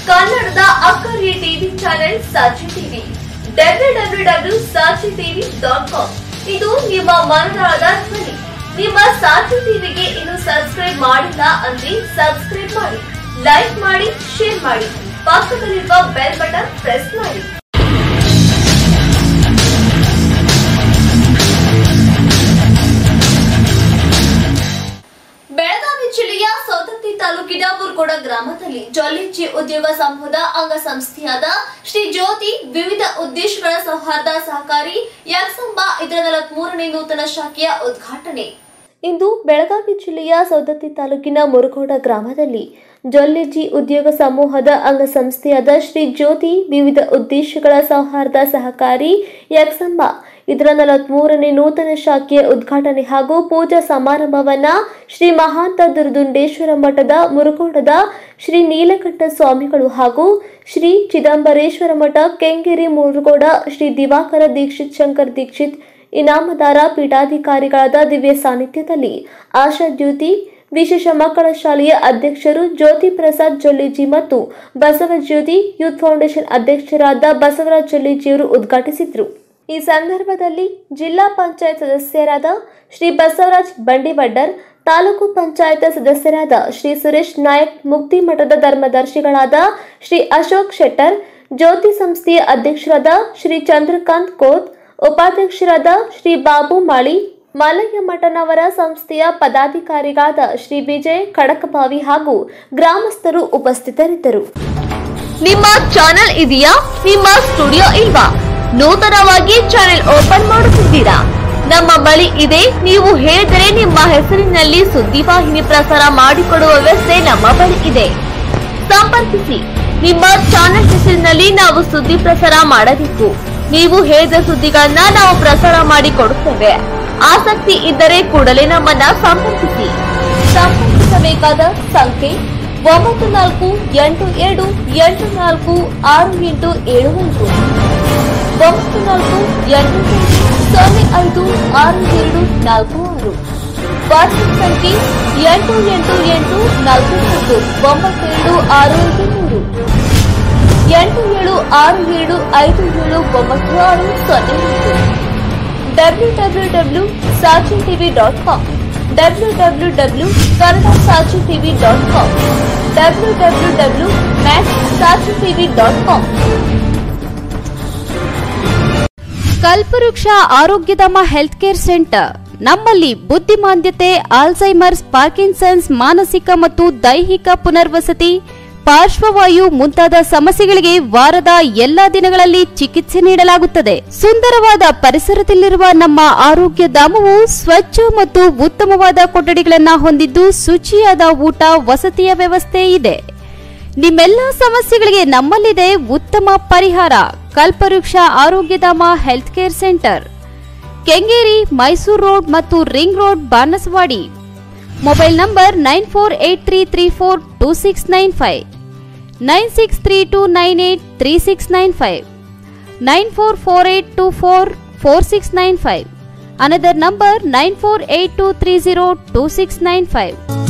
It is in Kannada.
ಕನ್ನಡದ ಅಕ್ಕರಿಯ TV channel Sakshi TV W W W Sakshi TV dot com ಇದು ನಿಮ್ಮ ಮನದಾಳದ ಧ್ವನಿ ನಿಮ್ಮ ಸಾಕ್ಷಿ ಟಿವಿಗೆ ಇನ್ನು ಸಬ್ಸ್ಕ್ರೈಬ್ ಮಾಡಿಲ್ಲ ಅಂದ್ರೆ ಸಬ್ಸ್ಕ್ರೈಬ್ ಮಾಡಿ ಲೈಕ್ ಮಾಡಿ ಶೇರ್ ಮಾಡಿ ಪಕ್ಕದಲ್ಲಿರುವ ಬೆಲ್ ಬಟನ್ ಪ್ರೆಸ್ ಮಾಡಿ ಬೆಳಗಾವಿ ಜಿಲ್ಲೆಯ ಸೌದತ್ತಿ ತಾಲೂಕಿನ ಮುರುಗೋಡ ಗ್ರಾಮದಲ್ಲಿ ಜೊಲ್ಲೆಜಿ ಉದ್ಯೋಗ ಸಮೂಹದ ಅಂಗಸಂಸ್ಥೆಯಾದ ಶ್ರೀ ಜ್ಯೋತಿ ವಿವಿಧ ಉದ್ದೇಶಗಳ ಸೌಹಾರ್ದ ಸಹಕಾರಿ ಯಾಕ್ಸಂಬ ಇದರ ನಲವತ್ಮೂರನೇ ನೂತನ ಶಾಖೆಯ ಉದ್ಘಾಟನೆ ಇಂದು ಬೆಳಗಾವಿ ಜಿಲ್ಲೆಯ ಸೌದತ್ತಿ ತಾಲೂಕಿನ ಮುರುಗೋಡ ಗ್ರಾಮದಲ್ಲಿ ಜೊಲ್ಲೆಜಿ ಉದ್ಯೋಗ ಸಮೂಹದ ಅಂಗಸಂಸ್ಥೆಯಾದ ಶ್ರೀ ಜ್ಯೋತಿ ವಿವಿಧ ಉದ್ದೇಶಗಳ ಸೌಹಾರ್ದ ಸಹಕಾರಿ ಯಕ್ಷಂಬ ಇದರ ನಲವತ್ಮೂರನೇ ನೂತನ ಶಾಖೆಯ ಉದ್ಘಾಟನೆ ಹಾಗೂ ಪೂಜಾ ಸಮಾರಂಭವನ್ನ ಶ್ರೀ ಮಹಾಂತ ದುರ್ದುಂಡೇಶ್ವರ ಮಠದ ಮುರುಗೋಡದ ಶ್ರೀ ನೀಲಕಂಠ ಸ್ವಾಮಿಗಳು ಹಾಗೂ ಶ್ರೀ ಚಿದಂಬರೇಶ್ವರ ಮಠ ಕೆಂಗೇರಿ ಮುರುಗೋಡ ಶ್ರೀ ದಿವಾಕರ ದೀಕ್ಷಿತ್ ಶಂಕರ್ ದೀಕ್ಷಿತ್ ಇನಾಮದಾರ ಪೀಠಾಧಿಕಾರಿಗಳಾದ ದಿವ್ಯ ಸಾನ್ನಿಧ್ಯದಲ್ಲಿ ಆಶಾ ಜ್ಯೋತಿ ವಿಶೇಷ ಮಕ್ಕಳ ಶಾಲೆಯ ಅಧ್ಯಕ್ಷರು ಜ್ಯೋತಿ ಪ್ರಸಾದ್ ಜೊಲ್ಲೆಜಿ ಮತ್ತು ಬಸವ ಜ್ಯೋತಿ ಯೂತ್ ಫೌಂಡೇಶನ್ ಅಧ್ಯಕ್ಷರಾದ ಬಸವರಾಜ್ ಜೊಲ್ಲೆಜಿಯವರು ಉದ್ಘಾಟಿಸಿದರು ಈ ಸಂದರ್ಭದಲ್ಲಿ ಜಿಲ್ಲಾ ಪಂಚಾಯತ್ ಸದಸ್ಯರಾದ ಶ್ರೀ ಬಸವರಾಜ್ ಬಂಡಿವಡ್ಡರ್ ತಾಲೂಕು ಪಂಚಾಯತ್ ಸದಸ್ಯರಾದ ಶ್ರೀ ಸುರೇಶ್ ನಾಯಕ್ ಮುಕ್ತಿ ಮಠದ ಧರ್ಮದರ್ಶಿಗಳಾದ ಶ್ರೀ ಅಶೋಕ್ ಶೆಟ್ಟರ್ ಜ್ಯೋತಿ ಸಂಸ್ಥೆಯ ಅಧ್ಯಕ್ಷರಾದ ಶ್ರೀ ಚಂದ್ರಕಾಂತ್ ಕೋತ್ ಉಪಾಧ್ಯಕ್ಷರಾದ ಶ್ರೀ ಬಾಬು ಮಾಳಿ ಮಲಯ ಮಠನವರ ಸಂಸ್ಥೆಯ ಪದಾಧಿಕಾರಿಗಳಾದ ಶ್ರೀ ವಿಜಯ್ ಖಡಕಬಾವಿ ಹಾಗೂ ಗ್ರಾಮಸ್ಥರು ಉಪಸ್ಥಿತರಿದ್ದರು ನಿಮ್ಮ ಚಾನೆಲ್ ಇದೆಯಾ ನಿಮ್ಮ ಸ್ಟುಡಿಯೋ ಇಲ್ವಾ ನೂತನವಾಗಿ ಚಾನೆಲ್ ಓಪನ್ ಮಾಡುತ್ತಿದ್ದೀರಾ ನಮ್ಮ ಬಳಿ ಇದೆ ನೀವು ಹೇಳಿದರೆ ನಿಮ್ಮ ಹೆಸರಿನಲ್ಲಿ ಸುದ್ದಿವಾಹಿನಿ ಪ್ರಸಾರ ಮಾಡಿಕೊಡುವ ವ್ಯವಸ್ಥೆ ನಮ್ಮ ಬಳಿ ಇದೆ ಸಂಪರ್ಕಿಸಿ ನಿಮ್ಮ ಚಾನೆಲ್ ಹೆಸರಿನಲ್ಲಿ ನಾವು ಸುದ್ದಿ ಪ್ರಸಾರ ಮಾಡಬೇಕು ನೀವು ಹೇಳಿದ ಸುದ್ದಿಗಳನ್ನ ನಾವು ಪ್ರಸಾರ ಮಾಡಿ ಕೊಡುತ್ತೇವೆ ಆಸಕ್ತಿ ಇದ್ದರೆ ಕೂಡಲೇ ನಮ್ಮನ್ನ ಸಂಪರ್ಕಿಸಿ ಸಂಪರ್ಕಿಸಬೇಕಾದ ಸಂಖ್ಯೆ ಒಂಬತ್ತು ನಾಲ್ಕು ಎಂಟು ಎರಡು ಎಂಟು ನಾಲ್ಕು ಆರು ಎಂಟು ಏಳು ಒಂದು ಒಂಬತ್ತು ನಾಲ್ಕು ಎಂಟು ಸೊನ್ನೆ ಐದು ಆರು ಎರಡು ನಾಲ್ಕು ಆರು ವಾಟ್ಸ್ಆಪ್ ಸಂಖ್ಯೆ ಎಂಟು ಎಂಟು ಎಂಟು ನಾಲ್ಕು ಒಂದು ಒಂಬತ್ತೇಳು ಆರು ಐದು ಮೂರು ಎಂಟು ಏಳು ಆರು ಏಳು ಐದು ಏಳು ಒಂಬತ್ತು ಆರು ಸೊನ್ನೆ ಒಂದು W W W Saachi TV dot com W W W Kannada Saachi TV dot com W W W match Saachi TV dot com Kalpavriksha Arogyadhama health care centre ನಮ್ಮಲ್ಲಿ ಬುದ್ಧಿಮಾಂದ್ಯತೆ ಆಲ್ಝೈಮರ್ಸ್ ಪಾರ್ಕಿನ್ಸನ್ಸ್ ಮಾನಸಿಕ ಮತ್ತು ದೈಹಿಕ ಪುನರ್ವಸತಿ ಪಾರ್ಶ್ವವಾಯು ಮುಂತಾದ ಸಮಸ್ಯೆಗಳಿಗೆ ವಾರದ ಎಲ್ಲಾ ದಿನಗಳಲ್ಲಿ ಚಿಕಿತ್ಸೆ ನೀಡಲಾಗುತ್ತದೆ ಸುಂದರವಾದ ಪರಿಸರದಲ್ಲಿರುವ ನಮ್ಮ ಆರೋಗ್ಯ ಧಾಮವು ಸ್ವಚ್ಛ ಮತ್ತು ಉತ್ತಮವಾದ ಕೊಠಡಿಗಳನ್ನು ಹೊಂದಿದ್ದು ಶುಚಿಯಾದ ಊಟ ವಸತಿಯ ವ್ಯವಸ್ಥೆ ಇದೆ ನಿಮ್ಮೆಲ್ಲ ಸಮಸ್ಯೆಗಳಿಗೆ ನಮ್ಮಲ್ಲಿದೆ ಉತ್ತಮ ಪರಿಹಾರ Kalpavriksha Arogyadhama health care centre Kengeri Mysuru road ಮತ್ತು ring road Banaswadi mobile number nine four eight three three four two six nine five nine six three two nine eight three six nine five nine four four eight two four four six nine five another number nine four eight two three zero two six nine five